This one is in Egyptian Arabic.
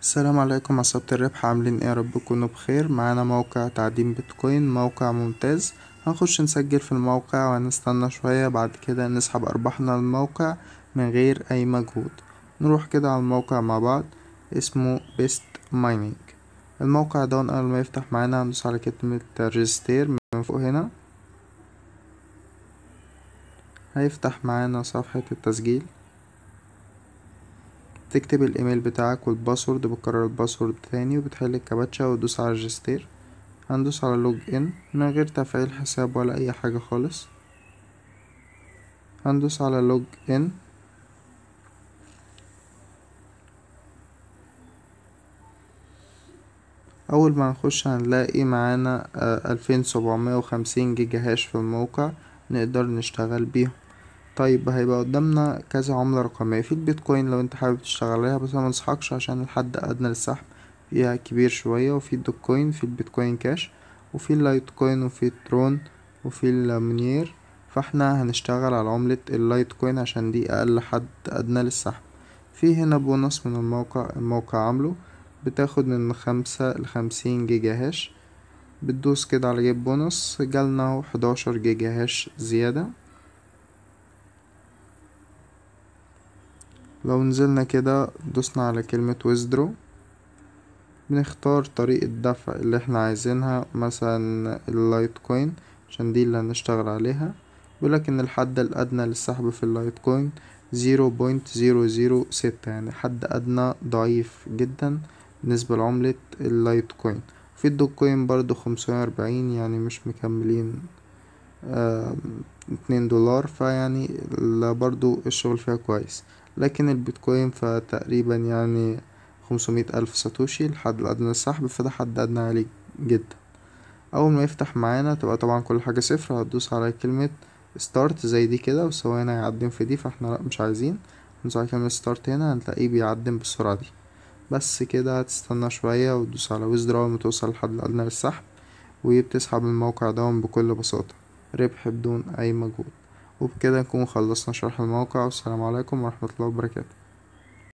السلام عليكم عصابة الربح عاملين ايه يا رب تكونوا بخير معانا موقع تعدين بيتكوين موقع ممتاز هنخش نسجل في الموقع وهنستنى شوية بعد كده نسحب أرباحنا الموقع من غير أي مجهود نروح كده على الموقع مع بعض اسمه بيست مايننج الموقع ده أول ما يفتح معانا هندوس على كلمة ريجستير من فوق هنا هيفتح معانا صفحة التسجيل تكتب الايميل بتاعك والباسورد بتكرر الباسورد تاني وبتحل الكابتشا وتدوس على ريجستير هندوس على لوج ان من غير تفعيل حساب ولا اي حاجة خالص هندوس على لوج ان اول ما نخش هنلاقي معانا ألفين سبعمية وخمسين جيجا هاش في الموقع نقدر نشتغل بيهم طيب هيبقى قدامنا كذا عملة رقمية في البيتكوين لو انت حابب تشتغل عليها بس انا منصحكش عشان الحد ادنى للسحب فيها كبير شوية وفي الدوكوين في البيتكوين كاش وفي اللايت كوين وفي الترون وفي المنير فاحنا هنشتغل على عملة اللايت كوين عشان دي اقل حد ادنى للسحب في هنا بونص من الموقع الموقع عامله بتاخد من خمسة لخمسين جيجا هاش بتدوس كده على جيب بونص جالنا اهو حداشر جيجا هاش زيادة لو نزلنا كده دوسنا على كلمة ويزدرو بنختار طريقة دفع اللي احنا عايزينها مثلا اللايت كوين عشان دي اللي هنشتغل عليها بيقولك ان الحد الادنى للسحب في اللايت كوين زيرو بوينت زيرو زيرو ستة يعني حد ادنى ضعيف جدا بالنسبة لعملة اللايت كوين في الدوك كوين برضو خمسمية وأربعين يعني مش مكملين اتنين دولار فيعني برضو الشغل فيها كويس لكن البيتكوين فتقريبا يعني خمسمية ألف ساتوشي الحد الأدنى للسحب فده حد أدنى عالي جدا أول ما يفتح معانا تبقى طبعا كل حاجة صفر هتدوس على كلمة ستارت زي دي كده وثواني هيعدم في دي فاحنا لأ مش عايزين ندوس على كلمة ستارت هنا هتلاقيه بيعدم بالسرعة دي بس كده هتستنى شوية وتدوس على ويزدرو أول ما توصل للحد الأدنى للسحب وبتسحب الموقع ده بكل بساطة ربح بدون أي مجهود وبكده نكون خلصنا شرح الموقع والسلام عليكم ورحمة الله وبركاته